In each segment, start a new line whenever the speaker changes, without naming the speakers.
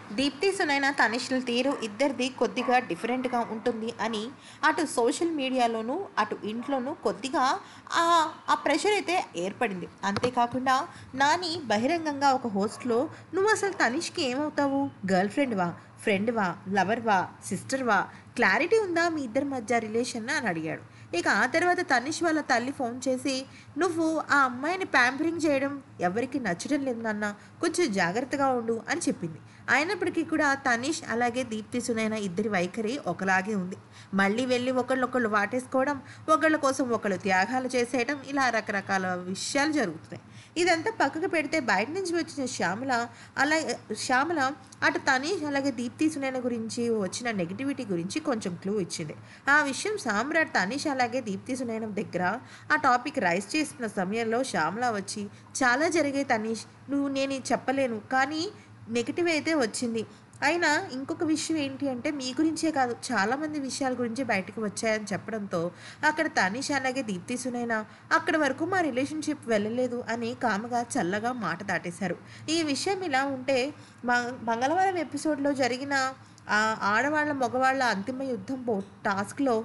దీప్తి సునైన తనిష్ల తీరు ఇద్దరిది కొద్దిగా డిఫరెంట్గా ఉంటుంది అని అటు సోషల్ మీడియాలోనూ అటు ఇంట్లోనూ కొద్దిగా ఆ ఆ ప్రెషర్ అయితే ఏర్పడింది అంతేకాకుండా నాని బహిరంగంగా ఒక హోస్ట్లో నువ్వు అసలు తనిష్కి ఏమవుతావు గర్ల్ ఫ్రెండ్వా ఫ్రెండ్వా లవర్వా సిస్టర్వా క్లారిటీ ఉందా మీ ఇద్దరి మధ్య రిలేషన్ అని అడిగాడు ఇక ఆ తర్వాత తనిష్ వాళ్ళ తల్లి ఫోన్ చేసి నువ్వు ఆ అమ్మాయిని ప్యాంపరింగ్ చేయడం ఎవరికి నచ్చడం లేదు నాన్న కొంచెం జాగ్రత్తగా ఉండు అని చెప్పింది అయినప్పటికీ కూడా తనిష్ అలాగే దీప్తి సునైన ఇద్దరి వైఖరి ఒకలాగే ఉంది మళ్ళీ వెళ్ళి ఒకళ్ళొకళ్ళు వాటేసుకోవడం ఒకళ్ళ కోసం ఒకళ్ళు త్యాగాలు చేసేయడం ఇలా రకరకాల విషయాలు జరుగుతున్నాయి ఇదంతా పక్కకు పెడితే బయట నుంచి వచ్చిన శ్యామల అలాగే శ్యామల అటు తనీష్ అలాగే దీప్తి సునైన గురించి వచ్చిన నెగిటివిటీ గురించి కొంచెం క్లూ ఇచ్చింది ఆ విషయం సామ్రాట్ తనీష్ అలాగే దీప్తి సునైన దగ్గర ఆ టాపిక్ రైస్ చేస్తున్న సమయంలో శ్యామల వచ్చి చాలా జరిగాయి తనీష్ నువ్వు నేను ఇది చెప్పలేను కానీ నెగిటివ్ అయితే వచ్చింది అయినా ఇంకొక విషయం ఏంటి అంటే మీ గురించే కాదు చాలామంది విషయాల గురించి బయటకు వచ్చాయని చెప్పడంతో అక్కడ తనీష్ అలాగే దీప్తి సునైనా అక్కడి వరకు మా రిలేషన్షిప్ వెళ్ళలేదు అని కామగా చల్లగా మాట దాటేశారు ఈ విషయం ఇలా ఉంటే మా మంగళవారం ఎపిసోడ్లో జరిగిన ఆ ఆడవాళ్ళ మగవాళ్ళ అంతిమ యుద్ధం పో టాస్క్లో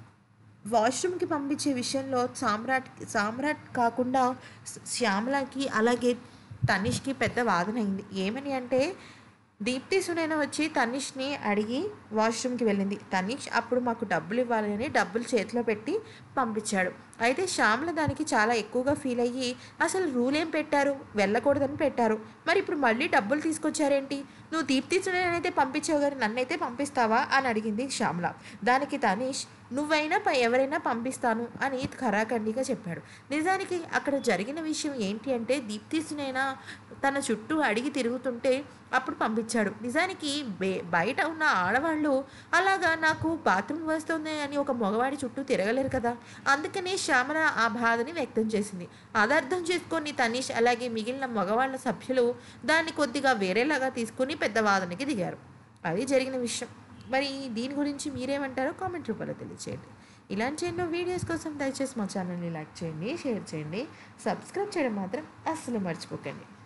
వాష్రూమ్కి పంపించే విషయంలో సామ్రాట్ సామ్రాట్ కాకుండా శ్యామలకి అలాగే తనిష్కి పెద్ద వాదన అయింది ఏమని అంటే దీప్తి సునైన వచ్చి తనిష్ని అడిగి వాష్రూమ్కి వెళ్ళింది తనిష్ అప్పుడు మాకు డబ్బులు ఇవ్వాలని డబ్బులు చేతిలో పెట్టి పంపించాడు అయితే శ్యామల దానికి చాలా ఎక్కువగా ఫీల్ అయ్యి అసలు రూల్ ఏం పెట్టారు వెళ్ళకూడదని పెట్టారు మరి ఇప్పుడు మళ్ళీ డబ్బులు తీసుకొచ్చారేంటి నువ్వు దీప్తి సునైన అయితే పంపించావు కానీ నన్నైతే పంపిస్తావా అని అడిగింది శ్యామల దానికి తనీష్ నువ్వైనా ప- ఎవరైనా పంపిస్తాను అని ఖరాఖండిగా చెప్పాడు నిజానికి అక్కడ జరిగిన విషయం ఏంటి అంటే దీప్తి సునైన తన చుట్టూ అడిగి తిరుగుతుంటే అప్పుడు పంపించాడు నిజానికి బే- బయట ఉన్న ఆడవాళ్ళు అలాగా నాకు బాత్రూమ్ వస్తుంది అని ఒక మగవాడి చుట్టూ తిరగలేరు కదా అందుకనే శ్యామల ఆ బాధని వ్యక్తం చేసింది అది అర్థం చేసుకొని తనీష్ అలాగే మిగిలిన మగవాళ్ళ సభ్యులు దాన్ని కొద్దిగా వేరేలాగా తీసుకుని పెద్ద వాదనకి దిగారు అది జరిగిన విషయం మరి దీని గురించి మీరేమంటారో కామెంట్ రూపంలో తెలియచేయండి ఇలాంటి ఎన్నో వీడియోస్ కోసం దయచేసి మా ఛానల్ని లైక్ చేయండి షేర్ చేయండి సబ్స్క్రైబ్ చేయడం మాత్రం అస్సలు మర్చిపోకండి